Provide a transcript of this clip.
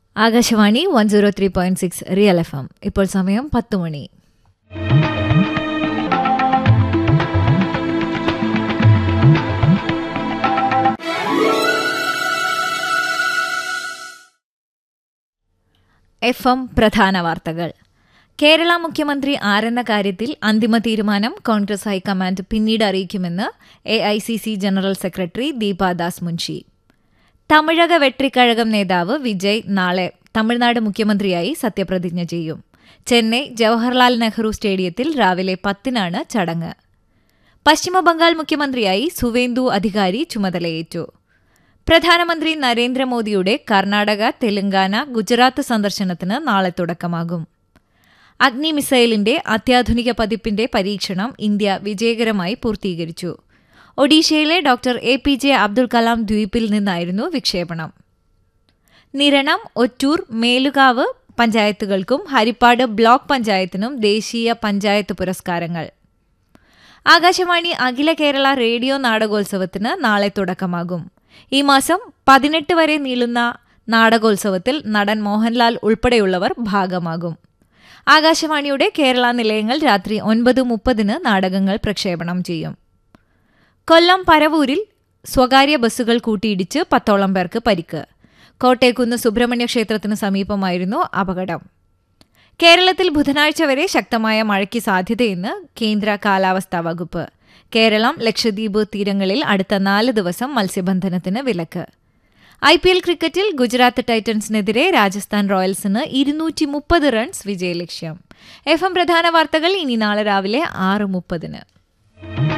Akashvani one zero three point six real F M ഇപ്പോൾ സമയം പത്ത് മണി എഫ് എം പ്രധാന വാർത്തകൾ കേരള മുഖ്യമന്ത്രി ആരെന്ന കാര്യത്തിൽ അന്തിമ തീരുമാനം കോൺഗ്രസ് ഹൈക്കമാൻഡ് പിന്നീട് അറിയിക്കുമെന്ന് A I C C general secretary Deepa Das Munshi Tamilaga Vettri Kazhagam നേതാവ് വിജയ് നാളെ തമിഴ്നാട് മുഖ്യമന്ത്രിയായി സത്യപ്രതിജ്ഞ ചെയ്യും ചെന്നൈ ജവഹർലാൽ നെഹ്റു സ്റ്റേഡിയത്തിൽ രാവിലെ പത്തിനാണ് ചടങ്ങ് പശ്ചിമബംഗാൾ മുഖ്യമന്ത്രിയായി സുവേന്ദു അധികാരി ചുമതലയേറ്റു പ്രധാനമന്ത്രി നരേന്ദ്രമോദിയുടെ കർണാടക തെലങ്കാന ഗുജറാത്ത് സന്ദർശനത്തിന് നാളെ തുടക്കമാകും അഗ്നി മിസൈലിന്റെ അത്യാധുനിക പതിപ്പിന്റെ പരീക്ഷണം ഇന്ത്യ വിജയകരമായി പൂർത്തീകരിച്ചു ഒഡീഷയിലെ doctor A P J Abdul Kalam ദ്വീപിൽ നിന്നായിരുന്നു വിക്ഷേപണം നിരണം ഒറ്റൂർ മേലുകാവ് പഞ്ചായത്തുകൾക്കും ഹരിപ്പാട് ബ്ലോക്ക് പഞ്ചായത്തിനും ദേശീയ പഞ്ചായത്ത് പുരസ്കാരങ്ങൾ ആകാശവാണി അഖില കേരള റേഡിയോ നാടകോത്സവത്തിന് നാളെ തുടക്കമാകും ഈ മാസം പതിനെട്ട് വരെ നീളുന്ന നാടകോത്സവത്തിൽ നടൻ മോഹൻലാൽ ഉൾപ്പെടെയുള്ളവർ ഭാഗമാകും ആകാശവാണിയുടെ കേരള നിലയങ്ങൾ രാത്രി ഒൻപത് മുപ്പതിന് നാടകങ്ങൾ പ്രക്ഷേപണം ചെയ്യും കൊല്ലം പരവൂരിൽ സ്വകാര്യ ബസ്സുകൾ കൂട്ടിയിടിച്ച് പത്തോളം പേർക്ക് പരിക്ക് കോട്ടയക്കുന്ന് സുബ്രഹ്മണ്യ ക്ഷേത്രത്തിന് സമീപമായിരുന്നു അപകടം കേരളത്തിൽ ബുധനാഴ്ച വരെ ശക്തമായ മഴയ്ക്ക് സാധ്യതയെന്ന് കേന്ദ്ര കാലാവസ്ഥാ വകുപ്പ് കേരളം ലക്ഷദ്വീപ് തീരങ്ങളിൽ അടുത്ത നാല് ദിവസം മത്സ്യബന്ധനത്തിന് വിലക്ക് ഐ പി എൽ ക്രിക്കറ്റിൽ ഗുജറാത്ത് ടൈറ്റൻസിനെതിരെ രാജസ്ഥാൻ റോയൽസിന് ഇരുന്നൂറ്റി മുപ്പത് റൺസ് വിജയലക്ഷ്യം എഫ് എം പ്രധാന വാർത്തകൾ ഇനി നാളെ രാവിലെ ആറ് മുപ്പതിന്